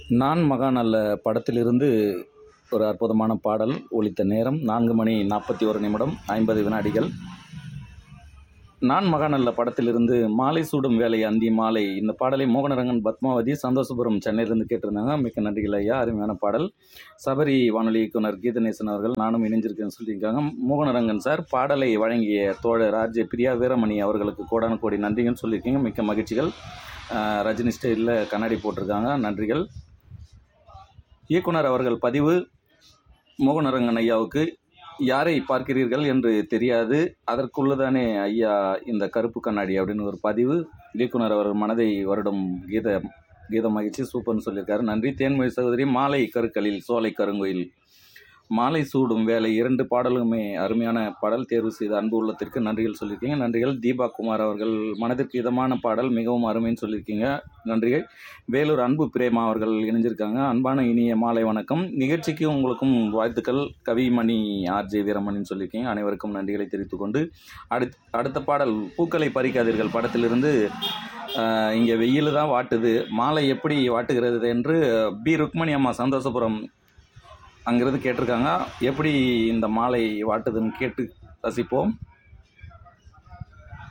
நான் மகான் அல்ல படத்திலிருந்து ஒரு அற்புதமான பாடல் ஒலித்த நேரம் நான்கு மணி நாற்பத்தி ஒரு நிமிடம் ஐம்பது வினாடிகள் நான் மகான் அல்ல படத்திலிருந்து மாலை சூடும் வேலை அந்தி மாலை இந்த பாடலை மோகனரங்கன் பத்மாவதி சந்தோஷபுரம் சென்னையிலிருந்து கேட்டிருந்தாங்க மிக்க நன்றிகள் ஐயா அருமையான பாடல் சபரி வானொலி இயக்குனர் கீதநேசன் அவர்கள் நானும் இணைஞ்சிருக்கேன்னு சொல்லியிருக்காங்க மோகனரங்கன் சார் பாடலை வழங்கிய தோழர் ஆர்ஜே பிரியா வீரமணி அவர்களுக்கு கோடான கோடி நன்றிகள் சொல்லியிருக்கீங்க மிக்க மகிழ்ச்சிகள் அஹ், ரஜினி ஸ்டைலில் கண்ணாடி போட்டிருக்காங்க நன்றிகள் இயக்குனர் அவர்கள் பதிவு மோகனரங்கன் ஐயாவுக்கு யாரை பார்க்கிறீர்கள் என்று தெரியாது அதற்குள்ளதானே ஐயா இந்த கருப்பு கண்ணாடி அப்படின்னு ஒரு பதிவு இயக்குனர் அவர் மனதை வருடம் கீத கீத மகிழ்ச்சி சூப்பர்னு சொல்லியிருக்காரு நன்றி தேன்மொழி சகோதரி மாலை கருக்களில் சோலை கருங்கோயில் மாலை சூடும் வேலை இரண்டு பாடலுமே அருமையான பாடல் தேர்வு செய்த அன்பு உள்ளத்திற்கு நன்றிகள் சொல்லியிருக்கீங்க நன்றிகள் தீபா குமார் அவர்கள் மனதிற்கு இதமான பாடல் மிகவும் அருமைன்னு சொல்லியிருக்கீங்க நன்றிகள் வேலூர் அன்பு பிரேமா அவர்கள் இணைஞ்சிருக்காங்க அன்பான இனிய மாலை வணக்கம் நிகழ்ச்சிக்கு உங்களுக்கும் வாழ்த்துக்கள் கவிமணி ஆர்ஜே வீரமணின்னு சொல்லியிருக்கீங்க அனைவருக்கும் நன்றிகளை தெரிவித்துக் கொண்டு அடுத் அடுத்த பாடல் பூக்களை பறிக்காதீர்கள் படத்திலிருந்து ஆஹ், இங்கே வெயில் தான் வாட்டுது மாலை எப்படி வாட்டுகிறது என்று பி ருக்மணி அம்மா சந்தோஷபுரம் அங்கிருந்து கேட்டிருக்காங்க எப்படி இந்த மாலை வாட்டுதுன்னு கேட்டு ரசிப்போம்